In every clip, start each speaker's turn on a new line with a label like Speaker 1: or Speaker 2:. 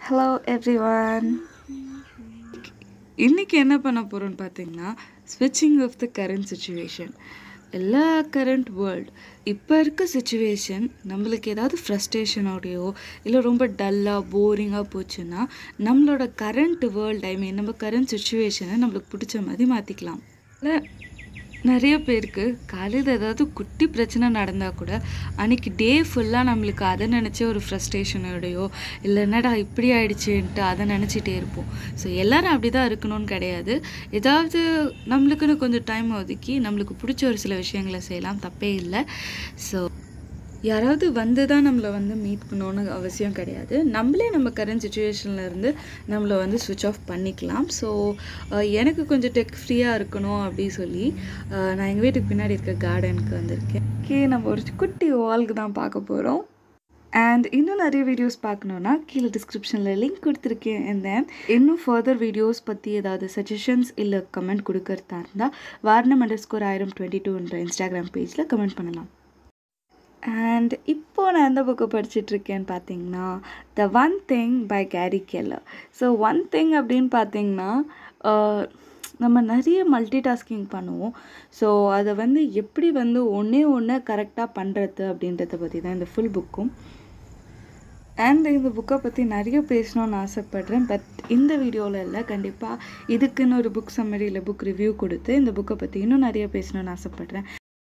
Speaker 1: hello everyone இன்னைக்கு என்ன பண்ண போகிறோம்னு பார்த்தீங்கன்னா ஸ்விட்சிங் ஆஃப் த கரண்ட் சுச்சுவேஷன் எல்லா கரண்ட் வேர்ல்ட் இப்போ இருக்க சுச்சுவேஷன் நம்மளுக்கு ஏதாவது ஃப்ரஸ்ட்ரேஷனோடையோ இல்லை ரொம்ப டல்லாக போரிங்காக போச்சுன்னா நம்மளோட கரண்ட் வேர்ல்ட் ஐ மீன் நம்ம கரண்ட் சுச்சுவேஷனை நம்மளுக்கு பிடிச்ச மாதிரி மாற்றிக்கலாம் இல்லை நிறைய பேருக்கு காலையில் ஏதாவது குட்டி பிரச்சனை நடந்தால் கூட அன்னைக்கு டே ஃபுல்லாக நம்மளுக்கு அதை நினச்சே ஒரு ஃப்ரஸ்ட்ரேஷனோடையோ இல்லை என்னடா இப்படி ஆயிடுச்சுன்ட்டு அதை நினச்சிட்டே இருப்போம் ஸோ எல்லாரும் அப்படி தான் இருக்கணும்னு கிடையாது ஏதாவது நம்மளுக்குன்னு கொஞ்சம் டைம் ஒதுக்கி நம்மளுக்கு பிடிச்ச ஒரு சில விஷயங்களை செய்யலாம் தப்பே இல்லை ஸோ யாராவது வந்து தான் நம்மளை வந்து மீட் பண்ணணும்னு அவசியம் கிடையாது நம்மளே நம்ம கரண்ட் சுச்சுவேஷனில் இருந்து நம்மளை வந்து ஸ்விட்ச் ஆஃப் பண்ணிக்கலாம் ஸோ எனக்கு கொஞ்சம் டெக் ஃப்ரீயாக இருக்கணும் அப்படின்னு சொல்லி அஹ், நான் எங்கள் வீட்டுக்கு பின்னாடி இருக்க கார்டனுக்கு வந்திருக்கேன் ஓகே நம்ம ஒரு குட்டி வால்க்கு தான் பார்க்க போகிறோம் அண்ட் இன்னும் நிறைய வீடியோஸ் பார்க்கணுன்னா கீழே டிஸ்கிரிப்ஷனில் லிங்க் கொடுத்துருக்கேன் and then இன்னும் ஃபர்தர் வீடியோஸ் பற்றி ஏதாவது சஜஷன்ஸ் இல்லை கமெண்ட் கொடுக்கறதா இருந்தால் Vaaranam underscore Aayiram twenty டூன்ற இன்ஸ்டாகிராம் பேஜில் கமெண்ட் பண்ணலாம் அண்ட் இப்போ நான் எந்த புக்கு படிச்சிட்ருக்கேன்னு பார்த்தீங்கன்னா the one thing by Gary Keller so one thing அப்படின்னு பார்த்தீங்கன்னா ஆஹ், நம்ம நிறைய மல்டி டாஸ்கிங் பண்ணுவோம் ஸோ அதை வந்து எப்படி வந்து ஒன்றே ஒன்று கரெக்டாக பண்ணுறது அப்படின்றத பற்றி தான் இந்த ஃபுல் புக்கும் அண்ட் இந்த புக்கை பற்றி நிறைய பேசணும்னு ஆசைப்பட்றேன் பட் இந்த வீடியோவில் இல்லை கண்டிப்பாக இதுக்குன்னு ஒரு புக் சம்மரி இல்லை புக் ரிவ்யூ கொடுத்து இந்த புக்கை பற்றி இன்னும் நிறைய பேசணும்னு ஆசைப்பட்றேன்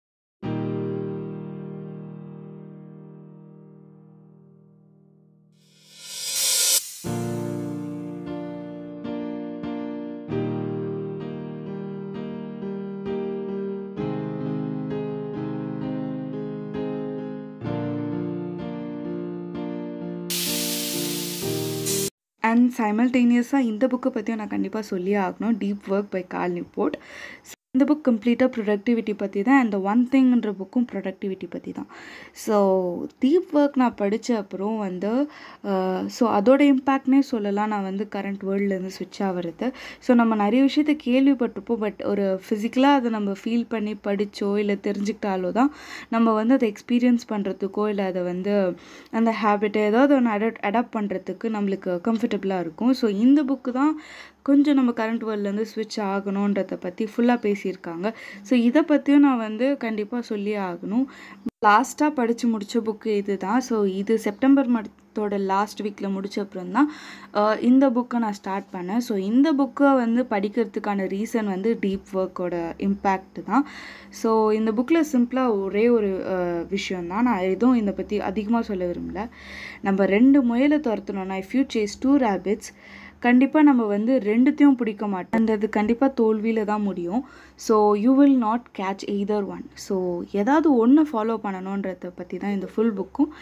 Speaker 1: அண்ட் சைமல்டேனியஸாக இந்த புக்கை பற்றியும் நான் கண்டிப்பாக சொல்லியே ஆகணும் deep work by Cal Newport இந்த புக் கம்ப்ளீட்டாக ப்ரொடக்டிவிட்டி பற்றி தான் அந்த ஒன் திங்ன்ற புக்கும் ப்ரொடக்டிவிட்டி பற்றி தான் ஸோ டீப் ஒர்க் நான் படித்த அப்புறம் வந்து ஸோ அதோட இம்பேக்ட்னே சொல்லலாம் நான் வந்து கரண்ட் வேர்ல்ட்லேருந்து ஸ்விட்ச் ஆகிறது ஸோ நம்ம நிறைய விஷயத்த கேள்விப்பட்டிருப்போம் பட் ஒரு ஃபிசிக்கலாக அதை நம்ம ஃபீல் பண்ணி படித்தோ இல்லை தெரிஞ்சுக்கிட்டாலோ தான் நம்ம வந்து அதை எக்ஸ்பீரியன்ஸ் பண்ணுறதுக்கோ இல்லை அதை வந்து அந்த ஹேபிட்டை ஏதாவது ஒன்று அடாப்ட் அடாப்ட் பண்ணுறதுக்கு நம்மளுக்கு கம்ஃபர்டபுளாக இருக்கும் ஸோ இந்த புக்கு தான் கொஞ்சம் நம்ம கரண்ட் வேர்ல்ட்லேருந்து ஸ்விட்ச் ஆகணுன்றதை பற்றி ஃபுல்லாக பேசியிருக்காங்க ஸோ இதை பற்றியும் நான் வந்து கண்டிப்பாக சொல்லி ஆகணும் லாஸ்ட்டாக படித்து முடித்த புக்கு இது தான் ஸோ இது செப்டம்பர் மந்தோட லாஸ்ட் வீக்கில் முடிச்ச அப்புறம் தான் அஹ், இந்த புக்கை நான் ஸ்டார்ட் பண்ணேன் ஸோ இந்த புக்கை வந்து படிக்கிறதுக்கான ரீசன் வந்து டீப் ஒர்க்கோட இம்பேக்ட் தான் ஸோ இந்த புக்கில் சிம்பிளாக ஒரே ஒரு விஷயம் தான் நான் எதுவும் இதை பற்றி அதிகமாக சொல்ல விரும்பல நம்ம ரெண்டு முயலை துரத்தணும்னா if you chase two rabbits கண்டிப்பாக நம்ம வந்து ரெண்டுத்தையும் பிடிக்க மாட்டோம் அந்த இது கண்டிப்பாக தோல்வியில் தான் முடியும் so you will not catch either one so ஏதாவது ஒன்று ஃபாலோ பண்ணணுன்றதை பற்றி தான் இந்த ஃபுல் புக்கும்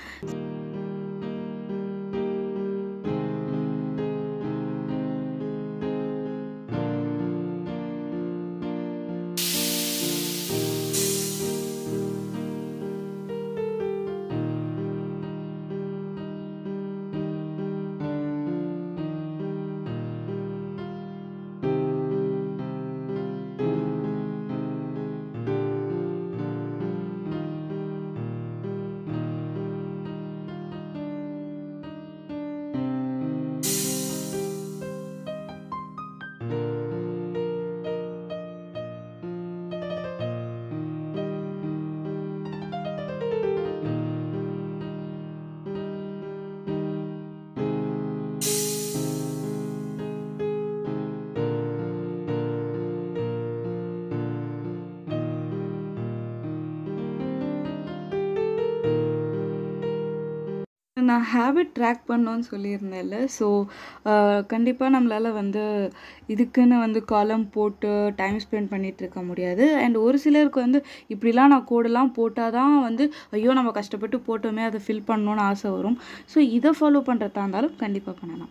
Speaker 1: நான் ஹேபிட் ட்ராக் பண்ணோன்னு சொல்லியிருந்தேன்ல ஸோ கண்டிப்பாக நம்மளால் வந்து இதுக்குன்னு வந்து காலம் போட்டு டைம் ஸ்பெண்ட் பண்ணிட்டு இருக்க முடியாது அண்ட் ஒரு சிலருக்கு வந்து இப்படிலாம் நான் கோடெல்லாம் போட்டால் தான் வந்து ஐயோ நம்ம கஷ்டப்பட்டு போட்டோமே அதை ஃபில் பண்ணணும்னு ஆசை வரும் ஸோ இதை ஃபாலோ பண்ணுறதா இருந்தாலும் கண்டிப்பாக பண்ணலாம்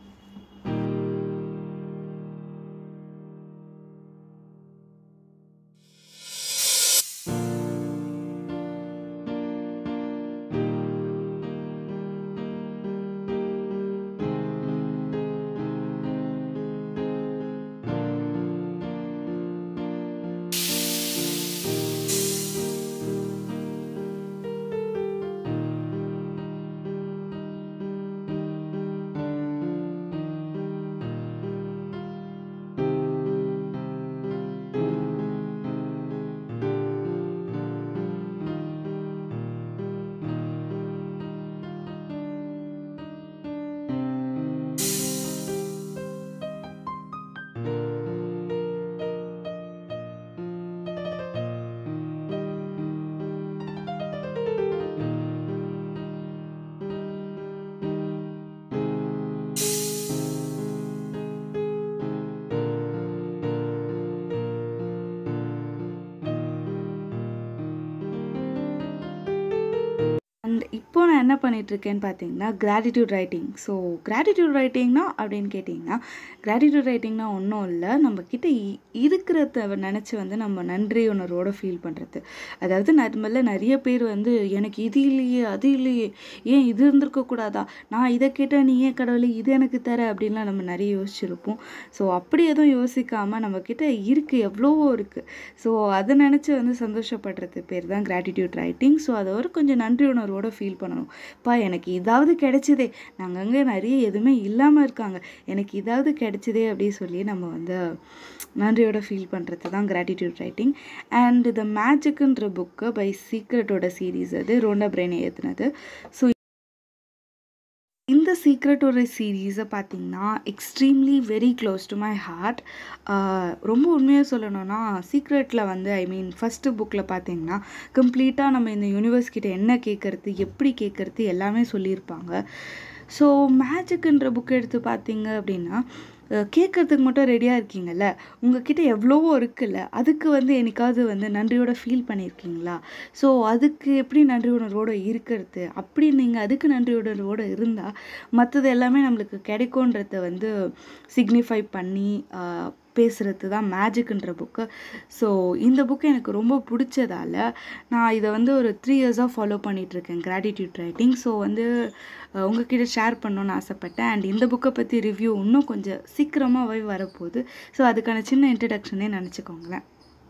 Speaker 1: என்ன பண்ணிகிட்ருக்கேன்னு பார்த்தீங்கன்னா கிராட்டிடியூட் ரைட்டிங் ஸோ கிராட்டிடியூட் ரைட்டிங்னா அப்படின்னு கேட்டிங்கன்னா கிராட்டிடியூட் ரைட்டிங்னா ஒன்றும் இல்லை நம்ம கிட்ட இ- இருக்கிறத நினச்சி வந்து நம்ம நன்றி உணர்வோட ஃபீல் பண்ணுறது அதாவது நம்மள நிறைய பேர் வந்து எனக்கு இது இல்லையே அது இல்லையே ஏன் இது இருந்திருக்க கூடாதா நான் இதை கேட்டால் நீ ஏன் கடவுளே இது எனக்கு தர அப்படின்லாம் நம்ம நிறைய யோசிச்சிருப்போம் ஸோ அப்படி எதுவும் யோசிக்காமல் நம்மக்கிட்ட இருக்குது எவ்வளவோ இருக்குது ஸோ அதை நினச்சி வந்து சந்தோஷப்படுறது பேர் தான் கிராட்டிடியூட் ரைட்டிங் ஸோ அதை ஒரு கொஞ்சம் நன்றி உணர்வோட ஃபீல் பண்ணணும் பா எனக்கு இதாவது கிடைச்சதே நாங்கள் அங்கே நிறைய எதுவுமே இல்லாமல் இருக்காங்க எனக்கு இதாவது கிடைச்சதே அப்படின்னு சொல்லி நம்ம வந்து நன்றியோட ஃபீல் பண்ணுறது தான் கிராட்டிடியூட் ரைட்டிங் அண்ட் த மேஜிக்குன்ற புக்கு பை சீக்ரெட்டோட சீரீஸ் அது ரோண்டா பிரெயின் ஏற்றுனது ஸோ இந்த சீக்ரெட் ஒரு சீரீஸை பார்த்தீங்கன்னா extremely very close to my heart ரொம்ப உண்மையாக சொல்லணும்னா சீக்ரெட்டில் வந்து ஐ மீன் ஃபஸ்ட்டு புக்கில் பார்த்தீங்கன்னா கம்ப்ளீட்டாக நம்ம இந்த யூனிவர்ஸ் கிட்ட என்ன கேட்குறது எப்படி கேட்குறது எல்லாமே சொல்லியிருப்பாங்க ஸோ மேஜிக்ன்ற புக் எடுத்து பார்த்தீங்க அப்படின்னா கேட்குறதுக்கு மட்டும் ரெடியாக இருக்கீங்கல்ல உங்ககிட்ட எவ்வளவோ இருக்குல்ல அதுக்கு வந்து என்னைக்காவது வந்து நன்றியோட ஃபீல் பண்ணியிருக்கீங்களா ஸோ அதுக்கு எப்படி நன்றி உணர்வோடு இருக்கிறது அப்படி நீங்கள் அதுக்கு நன்றி உணர்வோடு இருந்தால் மற்றது எல்லாமே நம்மளுக்கு கிடைக்குன்றத வந்து சிக்னிஃபை பண்ணி ஆஹ், பேசுறது தான் மேஜிக்ன்ற புக்கு ஸோ இந்த புக்கு எனக்கு ரொம்ப பிடிச்சதால நான் இதை வந்து ஒரு த்ரீ இயர்ஸாக ஃபாலோ பண்ணிகிட்ருக்கேன் கிராட்டிடியூட் ரைட்டிங் ஸோ வந்து அஹ், உங்ககிட்ட ஷேர் பண்ணணும்னு ஆசைப்பட்டேன் அண்ட் இந்த புக்கை பற்றி ரிவ்யூ இன்னும் கொஞ்சம் சீக்கிரமாகவே வரப்போகுது ஸோ அதுக்கான சின்ன இன்ட்ரடக்ஷனே நினச்சிக்கோங்களேன்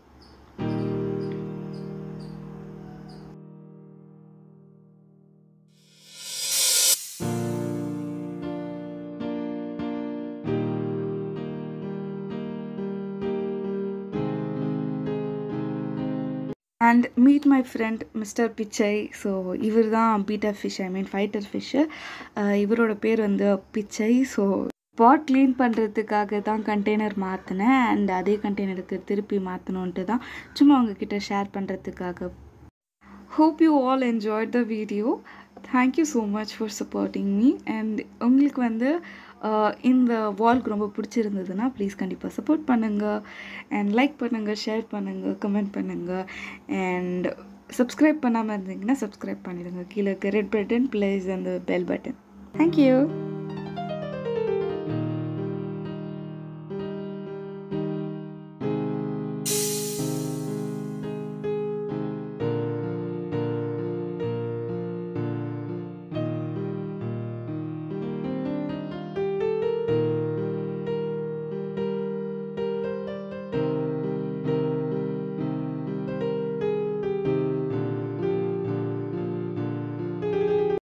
Speaker 1: and meet my friend mister Pichai so இவர் தான் Peter fish I mean fighter fish இவரோட பேர் வந்து பிச்சை ஸோ பாட் க்ளீன் பண்ணுறதுக்காக தான் கண்டெய்னர் மாற்றினேன் அண்ட் அதே கண்டெய்னருக்கு திருப்பி மாற்றணுன்ட்டு தான் சும்மா உங்ககிட்ட ஷேர் பண்ணுறதுக்காக hope you all enjoyed the video thank you so much for supporting me and உங்களுக்கு வந்து uh, இந்த வால்க்கு ரொம்ப பிடிச்சிருந்ததுன்னா ப்ளீஸ் கண்டிப்பாக சப்போர்ட் பண்ணுங்கள் அண்ட் லைக் பண்ணுங்கள் ஷேர் பண்ணுங்கள் கமெண்ட் பண்ணுங்கள் அண்ட் சப்ஸ்கிரைப் பண்ணாமல் இருந்தீங்கன்னா சப்ஸ்கிரைப் பண்ணிடுங்க கீழே இருக்க ரெட் பட்டன் ப்ளேஸ் அந்த பெல் பட்டன் தேங்க்யூ